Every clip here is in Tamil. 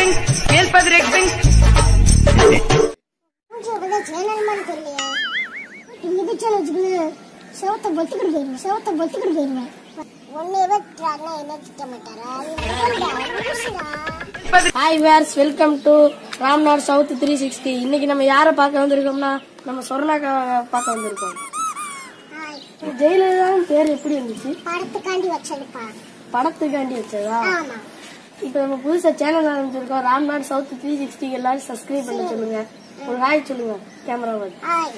ஆக்டிங் மேல்பதிர் ஆக்டிங் மூஞ்சி அப்படிதான் சேனல் மாதிரி தெரியலையா மிதிச்சான்னு வச்சுக்கோங்க செவத்தை பொத்துக்கிட்டு போயிருவேன் செவத்தை பொத்துக்கிட்டு போயிருவேன் ஒன்னே திட்டாருன்னா என்ன திட்ட மாட்டாரா ஹாய் வேர்ஸ் welcome to Ramnath south three sixty இன்னைக்கு நம்ம யாரை பார்க்க வந்திருக்கோம்னா நம்ம சொர்ணாக்கா பார்க்க வந்திருக்கோம் ஜெயலலிதா பேர் எப்படி இருந்துச்சு படத்துக்காண்டி வச்சதுப்பா படத்துக்காண்டி வச்சதா ஆமா இப்போ நம்ம புதுசா சேனல் ஆரம்பிச்சிருக்கோம் ராம்நாத் சவுத் த்ரீ சிக்ஸ்டி எல்லாரும் சப்ஸ்கிரைப் பண்ண சொல்லுங்க ஒரு ஹாய் சொல்லுங்க கேமரா ஹாய்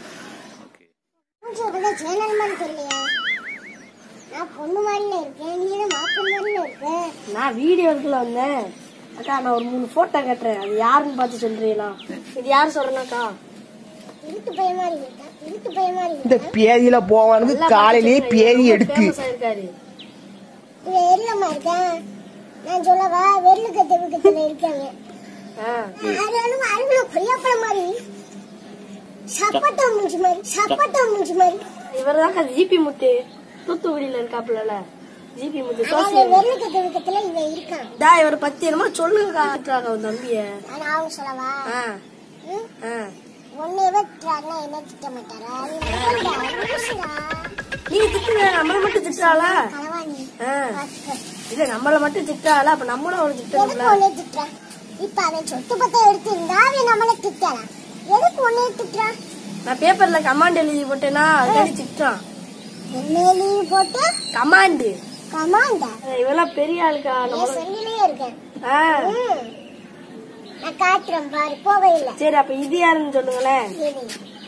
மூஞ்சி அப்படிதான் சேனல் மாதிரி தெரியலையா நான் பொண்ணு மாதிரில இருக்கேன் நீ என்ன மாப்பிள்ளை மாதிரில இருக்க நான் வீடியோ எடுக்கல வந்தேன் அக்கா நான் ஒரு மூணு போட்டோ கட்டுறேன் அது யாருன்னு பார்த்து சொல்றீங்களா இது யார் சொல்றேன்னாக்கா இழுத்து பைய மாதிரி இருக்கேன் இழுத்து பைய மாதிரி இந்த இருக்கேன் பேதியில போவானுக்கு காலையிலேயே பேதி எடுக்கு ஃபேமஸ் ஆயிருக்காரு இவன் எல்லம்மா இருக்கேன் நான் சொல்லவா வெள்ளு கத்த பக்கத்துல இருக்காங்க ஆ ஆனாலும் அருகுல கொய்யாப்பழம் மாதிரி சப்பட்டா மூஞ்சி மாதிரி சப்பட்டா மூஞ்சி மாதிரி இவர் தான் ஜிபி முத்து தூத்துக்குடியில இருக்காப்புல ஜிபி முத்து அவன் சோசியல் வெள்ளு கத்த பக்கத்துல இவன் இருக்கான் டா இவர் பத்தி என்னமோ சொல்லுங்க உன் தம்பிய ஆனா அவங்க சொல்லவா ஆ, ம்? ஆ. ஒன்னே திட்டாருன்னா என்ன திட்ட மாட்டாரா லூசுடா. நீ திட்டுற நம்மள மட்டும் திட்டாளா களவாணி ஆ. பாத்துக்க. இல்ல நம்மள மட்டும் திட்டாளா அப்ப நம்மளும் அவளை எதுக்கு திட்டணும்ல ஒன்னே திட்டுறான் இப்ப அவன் சொத்து பத்தை எடுத்து இருந்தா அவன் நம்மள திட்டலாம் எதுக்கு ஒன்னே திட்டுறான் நான் பேப்பர்ல கமாண்ட் எழுதி போட்டேன்னா அதுக்காண்டி திட்டுறான் என்ன லீவு போட்டு கமாண்டு கமாண்டா இவெல்லாம் பெரிய ஆளுக்கா என் நம்ம செங்கிலேயே இருக்கேன் ஆ. ம். நான் காட்டுறேன் பாரு போவே இல்ல சரி அப்ப இது யாருன்னு சொல்லுங்களேன் சரி.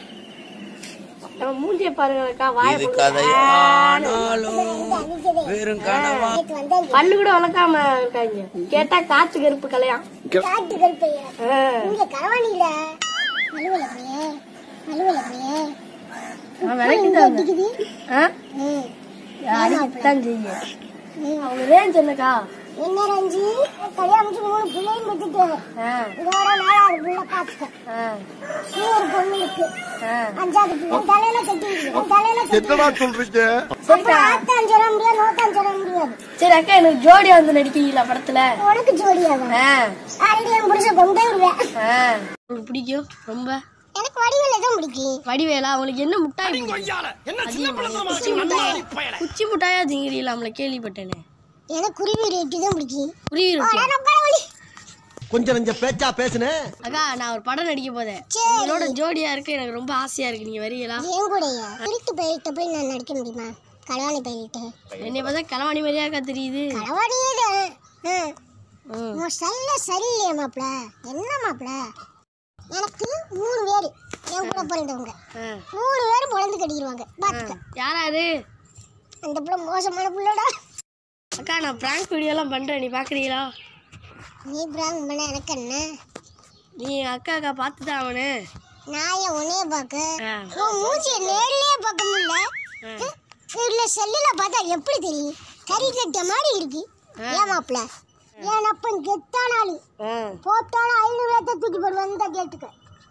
நம்ம மூஞ்சிய பாருங்கக்கா வாய இது போட்டு கதையானாலும் இந்த அடிக்குதே. வெறும் கனவா நேத்து வந்தேன் பல்லு கூட வளர்க்காம இருக்காங்க கேட்டா காத்து கருப்பு கலையாம் காட்டு கருப்பையா ஆ. இங்க களவாணியில அலுவலகமே அலுவலகமே நான் விளக்கிட்டு வந்தேன். அடிக்குது ஆ? ம். அடிக்கத்தான் செய்ய ம். அவங்க ரேஞ்ச் என்னக்கா என்ன ரஞ்சி கல்யாணம் முடிச்சு மூணு பிள்ளையும் பெற்றுட்டு ஆ, இதோட நாலாவது பிள்ளை பாத்துக்க ஆ, இன்னொரு பொண்ணு இருக்கு ஆ. அஞ்சாவது பிள்ளை தலையில கட்டி இருக்கு தலையில கட்டி என்னடா சொல்றீங்க அப்ப ஆத்தான் சொல்ல முடியாது நோத்தான் சொல்ல முடியாது சரி அக்கா எனக்கு ஜோடியா வந்து நடிக்கிறீங்களா படத்துல உனக்கு ஜோடியாகும் ஆ, ஆல்ரெடி என் புடிச்ச கொண்டே விடுவேன் ஆ. உங்களுக்கு பிடிக்கும் ரொம்ப எனக்கு வடிவேல தான் பிடிக்கும் வடிவேலா உங்களுக்கு என்ன முட்டாய் பிடிக்கும்? அதிகமா. குச்சி முட்டாய் குச்சி முட்டாயா திங்கிறீங்களா நம்மள கேள்விப்பட்டேனே எனக்கு குருவி ரேட்டு தான் பிடிக்கும் புரியுது அட, நான் கடவுளே. கொஞ்சம் கொஞ்சம் பேச்சா பேசுனேன் அக்கா நான் ஒரு படம் நடிக்க போதேன் சரி. உங்களோட ஜோடியா இருக்கு எனக்கு ரொம்ப ஆசையா இருக்கு நீங்க வரீங்களா என் கூடயா திருட்டு பயில்கிட்ட போய் நான் நடிக்க முடியுமா களவாணி பயில்கிட்ட என்னை பார்த்தா கிளவாணி மாதிரியா அக்கா தெரியுது களவாணியே தான் ஆ. ம். உன் ஸ்டைல சரியில்லையா மாப்பிள என்ன மாப்பிள எனக்கு மூணு பேர் என் கூட பிறந்தவங்க ஆ. மூணு பேரும் பிறந்து கட்டிடுவாங்க பாத்துக்க யாராரு அந்த பிள்ளை மோசமான பிள்ளைடா அக்கா நான் பிராங்க் வீடியோ எல்லாம் பண்றேன் நீ பாக்குறீங்களா நீ பிராங்க் பண்ண எனக்கு என்ன நீ அக்கா அக்கா பார்த்து தான் அவனு நான் ஏன் உன்னைய பார்க்க ஆ. உன் மூஞ்சிய நேர்லயே பார்க்க முடியல இல்ல செல்லுல பார்த்தா எப்படி தெரியும் கறி கட்ட மாதிரி இருக்கு ஏன் மாப்பிள என் அப்பன் கெத்தான ஆளு ஆ. போட்டாலும் ஐநூறு ரூபாய் தூக்கி போடுவான்னு தான் கேட்டுக்க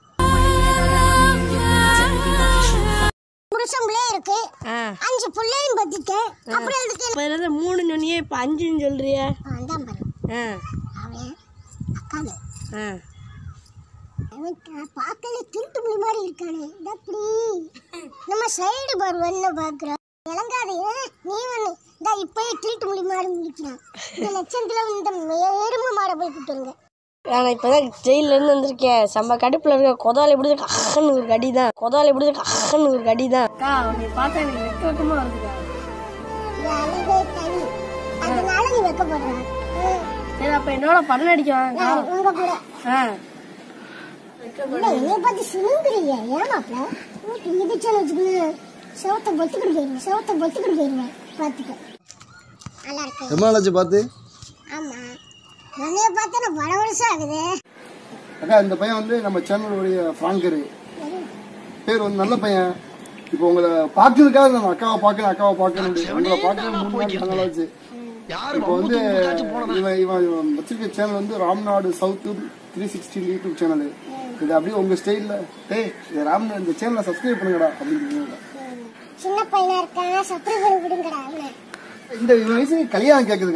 புருஷன் பிள்ளை இருக்கு ஆ. அஞ்சு பிள்ளையும் பத்திட்டேன் அப்புறம் எதுக்கு இப்ப இருந்து மூணு சொன்னியே இப்ப அஞ்சுன்னு சொல்றிய அவன் தான் பாரு ஆ. அவன் அக்கானு ஆ. அவன் க- பார்க்கல திருட்டு புலி மாதிரி இருக்கானே இது அப்படி நம்ம சைடு பாரு என்ன பாக்குற இளங்காத நீ ஒண்ணு இந்த இப்பயே திருட்டு புலி மாதிரி முடிக்கிறான் இந்த லட்சத்துல இந்த எருமை மாடை போய் கூட்டுருங்க நான் இப்பதான் ஜெயில இருந்து வந்திருக்கேன் செம்ம கடுப்புல இருக்க கொதால எப்படி கஹன்னு ஒரு கடி தான் கொதால எப்படி கஹன்னு ஒரு கடி தான் அக்கா நீ பார்த்தா எனக்கு வெக்க வெக்கமா வருதுக்கா இந்த அழகே தனி அதனால நீ வைக்கப்படுற சரி அப்ப என்னோட படம் நடிக்க வாங்க நான் உங்க கூட ஆ. இல்ல என்னைய பார்த்து சினுங்குறீங்க ஏமாப்ல ஊட்டி மிதிச்சோன்னு வச்சுக்கோங்க செவத்தை பொத்துக்கிட்டு போயிருவேன் செவத்தை பொத்துக்கிட்டு போயிருவேன் பார்த்துக்க நல்லா இருக்கு ரொம்ப நாளாச்சு பார்த்து ஆமா உன்னைய பார்த்தா நான் பல வருஷம் ஆகுது அக்கா இந்த பையன் வந்து நம்ம சேனலுடைய ஃப்ராங்கரு பேர் வந்து நல்ல பையன் இப்போ உங்களை பார்க்கறதுக்காக நான் அக்காவை பார்க்கல அக்காவை பார்க்கணும் உங்களை பார்க்கல மூணு நாள் நாலு நாளாச்சு இப்போ வந்து இவன் இவன் இவன் வச்சிருக்க சேனல் வந்து Ramnad south three sixty YouTube channel இது அப்படியே உங்க ஸ்டைல்ல டேய் இது ராம் இந்த சேனலை சப்ஸ்கிரைப் பண்ணுங்கடா அப்படின்னு சின்ன பையனா இருக்கான் சப்ரை பண்ணி விடுங்கடா அவனை இந்த இவன் வயசு கல்யாணம் கேக்குதுக்கா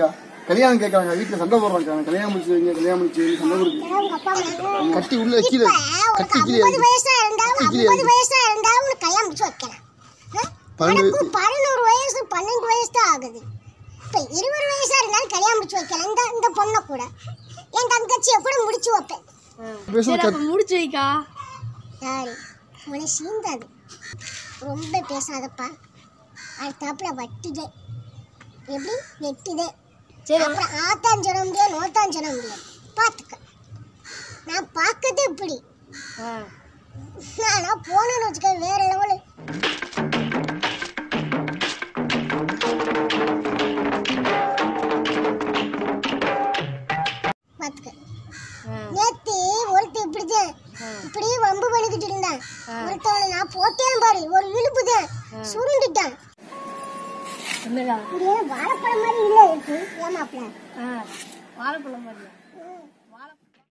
கல்யாணம் கேட்கறாங்க வீட்டுல சண்டை போடுறாங்க கல்யாணம் முடிச்சு வைங்க கல்யாணம் முடிச்சு வைங்க சண்டை கொடுக்கு உங்க அப்பா அம்மா கட்டி உள்ள கீழே இப்ப கட்டி உனக்கு கீழே ஐம்பது வயசா இருந்தா கீழே ஐம்பது வயசா இருந்தா உனக்கு கல்யாணம் முடிச்சு வைக்கலாம் ஆ? பன்னெண்டு உனக்கு பதினோரு வயசு பன்னெண்டு வயசு தான் ஆகுது இப்ப இருபது வயசா இருந்தாலும் கல்யாணம் முடிச்சு வைக்கலாம் இந்த இந்த பொண்ணை கூட என் தங்கச்சியை கூட முடிச்சு வைப்பேன் பேசுறது சரி அப்ப முடிச்சு வைக்கா யாரு உன சீந்தாது ரொம்ப பேசாதப்பா அடுத்தாப்புல வட்டிதே எப்படி நெட்டிதே சரி அப்புறம் ஆத்தான் சொல்ல முடியாது நோத்தான் சொல்ல முடியாது பார்த்துக்க நான் பார்க்கறது இப்படி ஆ. நானா போனேன்னு வச்சுக்க வேற லெவலு பார்த்துக்க ஆ. நேத்து ஒருத்த இப்படிதான் இப்படி வம்பு பண்ணிக்கிட்டு இருந்தான் ஒருத்தவனை நான் போட்டேன் பாரு ஒரு இழுப்புதான் சுருண்டுட்டான் என்னடா இது ஏன் வாழைப்பழம் மாதிரி இல்ல இருக்கு ஏமாப்ல ஆ வாழைப்பழம் மாதிரியா ம்.